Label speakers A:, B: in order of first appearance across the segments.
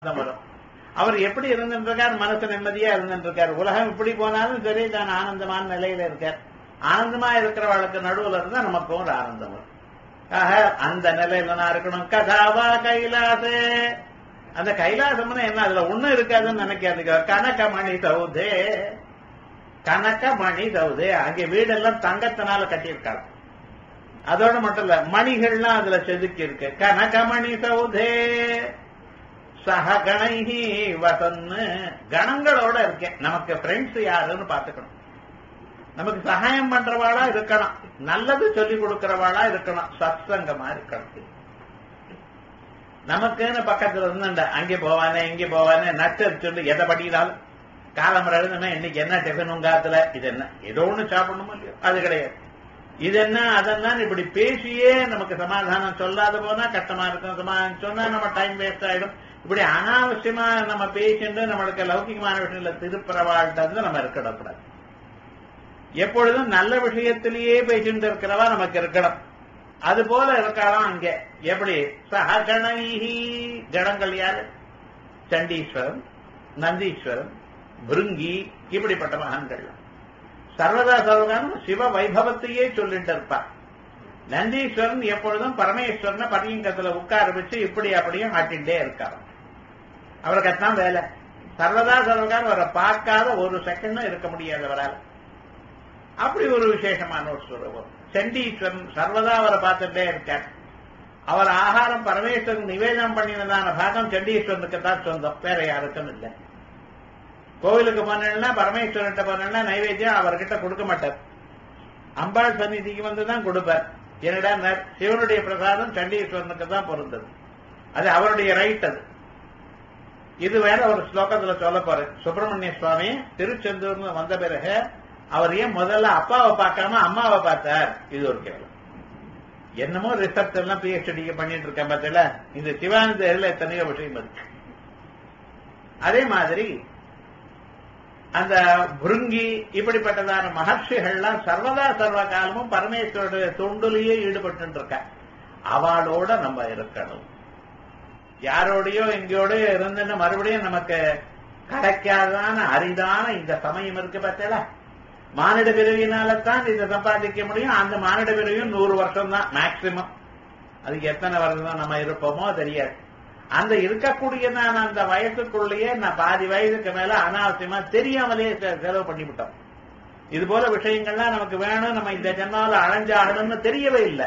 A: தான் வரும் அவர் எப்படி இருந்துட்டு இருக்கார் மனசு நிம்மதியா இருந்துட்டு இருக்கார் உலகம் இப்படி போனாலும் சரி தான் ஆனந்தமான நிலையில இருக்கார் ஆனந்தமா இருக்கிறவளுக்கு நடுவுல இருந்தா நமக்கும் ஒரு ஆனந்தம் வரும் ஆக அந்த நிலையில நான் இருக்கணும் கதாவா கைலாசே அந்த கைலாசம்னா என்ன அதுல ஒண்ணும் இருக்காதுன்னு நினைக்காதுங்க கனகமணி சௌதே கனகமணி சௌதே அங்கே வீடெல்லாம் தங்கத்தினால கட்டியிருக்காங்க அதோட மட்டும் இல்ல மணிகள்லாம் அதுல செதுக்கி இருக்கு கனகமணி சௌதே சக கணைஹி வசன்னு கணங்களோட இருக்கேன் நமக்கு ஃப்ரெண்ட்ஸ் யாருன்னு பாத்துக்கணும் நமக்கு சகாயம் பண்றவாளா இருக்கணும் நல்லது சொல்லி கொடுக்கறவாளா இருக்கணும் சத்சங்கமா இருக்கணும் நமக்குன்னு பக்கத்துல இருந்துண்ட அங்கே போவானே இங்கே போவானே நச்சர் சொல்லி எதை படிக்கிறாலும் காலம்பரம் எழுதுனா இன்னைக்கு என்ன டிஃபன் உங்காத்துல இது என்ன ஏதோ ஒண்ணு சாப்பிடணுமோ இல்லையோ அது கிடையாது இது என்ன அதெல்லாம் இப்படி பேசியே நமக்கு சமாதானம் சொல்லாத போனா கஷ்டமா இருக்கும் சமாதானம் சொன்னா நம்ம டைம் வேஸ்ட் ஆயிடும் இப்படி அனாவசியமா நம்ம பேசிட்டு நம்மளுக்கு லௌகிகமான விஷயங்கள திருப்புறவாழ்றது நம்ம இருக்கக்கூடாது எப்பொழுதும் நல்ல விஷயத்திலேயே பேசிட்டு இருக்கிறவா நமக்கு இருக்கணும் அது போல இருக்கலாம் அங்க எப்படி சககணீஹி கணங்கள் யாரு சண்டீஸ்வரன் நந்தீஸ்வரன் பிருங்கி இப்படிப்பட்ட மகான்கள் சர்வதா சர்வகாலம் சிவ வைபவத்தையே சொல்லிட்டு இருப்பார் நந்தீஸ்வரன் எப்பொழுதும் பரமேஸ்வரனை பரியங்கத்துல உட்கார வச்சு இப்படி அப்படியும் ஆட்டிகிட்டே இருக்காரு அவருக்கு அதான் வேலை சர்வதா சர்வகாலம் அவரை பார்க்காத ஒரு செகண்டும் இருக்க முடியாது அவரால் அப்படி ஒரு விசேஷமான ஒரு சுரூபம் சண்டீஸ்வரன் சர்வதா அவரை பார்த்துட்டே இருக்கார் அவர் ஆகாரம் பரமேஸ்வரன் நிவேதனம் பண்ணினதான பாகம் சண்டீஸ்வரனுக்கு தான் சொந்தம் வேற யாருக்கும் இல்லை கோவிலுக்கு போனா பரமேஸ்வரன்ட்ட போனா நைவேத்தியம் அவர்கிட்ட கொடுக்க மாட்டார் அம்பாள் சந்நிதிக்கு வந்து தான் கொடுப்பார் என்னடா சிவனுடைய பிரசாதம் சண்டீஸ்வரனுக்கு தான் பொருந்தது அது அவருடைய ரைட் அது இது வேற ஒரு ஸ்லோகத்துல சொல்ல போற சுப்பிரமணிய சுவாமி திருச்செந்தூர்னு வந்த பிறகு அவர் ஏன் முதல்ல அப்பாவை பார்க்காம அம்மாவை பார்த்தார் இது ஒரு கேள்வி என்னமோ ரிசர்ச் எல்லாம் பிஹெச்டிக்கு பண்ணிட்டு இருக்கேன் பார்த்தல இந்த சிவானந்த எத்தனையோ விஷயம் இருக்கு அதே மாதிரி அந்த புருங்கி இப்படிப்பட்டதான மகர்ஷிகள்லாம் சர்வதா சர்வ காலமும் பரமேஸ்வருடைய தொண்டுலேயே ஈடுபட்டு இருக்க அவளோட நம்ம இருக்கணும் யாரோடையோ எங்கேயோடய இருந்துன்னு மறுபடியும் நமக்கு கிடைக்காதான அரிதான இந்த சமயம் இருக்கு பார்த்தல மானிட பிறவியினால்தான் இதை சம்பாதிக்க முடியும் அந்த மானிட பிறவியும் நூறு வருஷம் தான் மேக்சிமம் அதுக்கு எத்தனை வருஷம் தான் நம்ம இருப்போமோ தெரியாது அந்த இருக்கக்கூடியதான அந்த வயசுக்குள்ளேயே நான் பாதி வயதுக்கு மேல அனாவசியமா தெரியாமலேயே செலவு பண்ணிவிட்டோம் இது போல விஷயங்கள்லாம் நமக்கு வேணும் நம்ம இந்த ஜென்மாவில் அழைஞ்சாகணும்னு தெரியவே இல்லை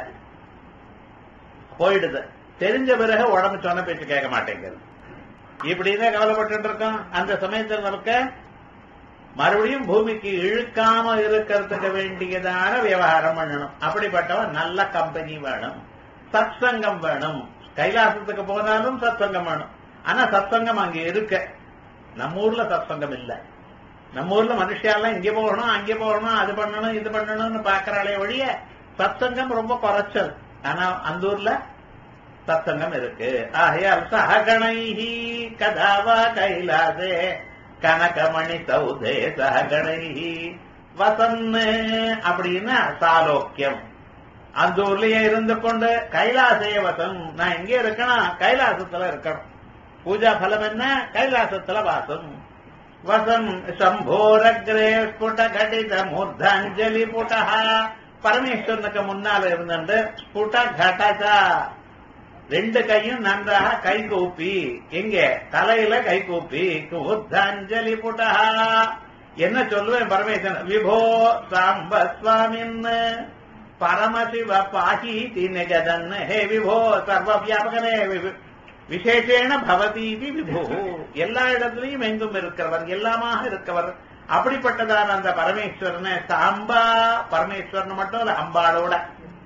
A: போயிடுது தெரிஞ்ச பிறகு உடம்பு சொன்ன பேச்சு கேட்க மாட்டேங்குது இப்படிதான் கவலைப்பட்டு இருக்கோம் அந்த சமயத்தில் நமக்கு மறுபடியும் பூமிக்கு இழுக்காம இருக்கிறதுக்கு வேண்டியதான விவகாரம் பண்ணணும் அப்படிப்பட்டவன் நல்ல கம்பெனி வேணும் சத்சங்கம் வேணும் கைலாசத்துக்கு போனாலும் சத்சங்கம் வேணும் ஆனா சத்சங்கம் அங்க இருக்க நம்ம ஊர்ல சத்சங்கம் இல்ல நம்ம ஊர்ல மனுஷியாலாம் இங்க போகணும் அங்கே போகணும் அது பண்ணணும் இது பண்ணணும்னு பாக்குறாளே ஒழிய சத்சங்கம் ரொம்ப குறைச்சல் ஆனா அந்த ஊர்ல சத்சங்கம் இருக்கு ஆகையால் சககணைஹி கதாவா கைலாசே கனகமணி சௌதே சககணைஹி வசன்னு அப்படின்னா சாலோக்கியம் அந்த ஊர்லயே இருந்து கொண்டு கைலாசேவசம் நான் எங்கே இருக்கணும் கைலாசத்துல இருக்கணும் பூஜா பலம் என்ன கைலாசத்துல வாசம் வசம் சம்போரக்ரே ஸ்புட கடித மூர்தாஞ்சலி புட்டா பரமேஸ்வரனுக்கு முன்னால இருந்துட்டு ஸ்புட கடதா ரெண்டு கையும் நன்றாக கை கூப்பி எங்க தலையில கை கூப்பி மூர்தாஞ்சலி புட்டா என்ன சொல்லுவேன் பரமேஸ்வரன் விபோ சாம்ப சுவாமின்னு பரமசிவ பாஹீதி நிகதன் ஹே விபோ சர்வ வியாபகனே விசேஷேன பவதீதி விபோ எல்லா இடத்துலையும் எங்கும் இருக்கிறவர் எல்லாமாக இருக்கவர் அப்படிப்பட்டதான அந்த பரமேஸ்வரனை சாம்பா பரமேஸ்வரன் மட்டும் இல்ல அம்பாளோட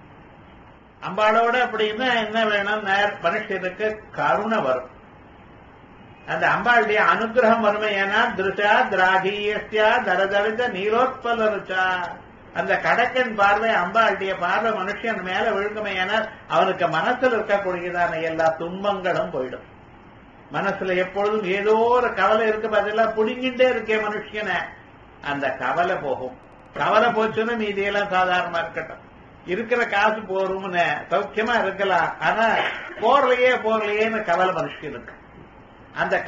A: அம்பாளோட அப்படின்னா என்ன வேணும் மனுஷனுக்கு கருணை வரும் அந்த அம்பாளுடைய அனுகிரகம் வறுமை ஏன்னா திருஷா திராகியஸ்யா தரதரித நீரோத்பலருச்சா அந்த கடக்கன் பார்வை அம்பாளுடைய பார்வை மனுஷன் மேல விழுங்குமையானால் அவனுக்கு மனசுல இருக்கக்கூடியதான எல்லா துன்பங்களும் போயிடும் மனசுல எப்பொழுதும் ஏதோ ஒரு கவலை இருக்கு பதிலா புடிங்கிட்டே இருக்கே மனுஷனை அந்த கவலை போகும் கவலை போச்சுன்னு மீதியெல்லாம் சாதாரணமா இருக்கட்டும் இருக்கிற காசு போரும்னு சௌக்கியமா இருக்கலாம் ஆனா போர்லையே போர்லையேன்னு கவலை மனுஷன் இருக்கு அந்த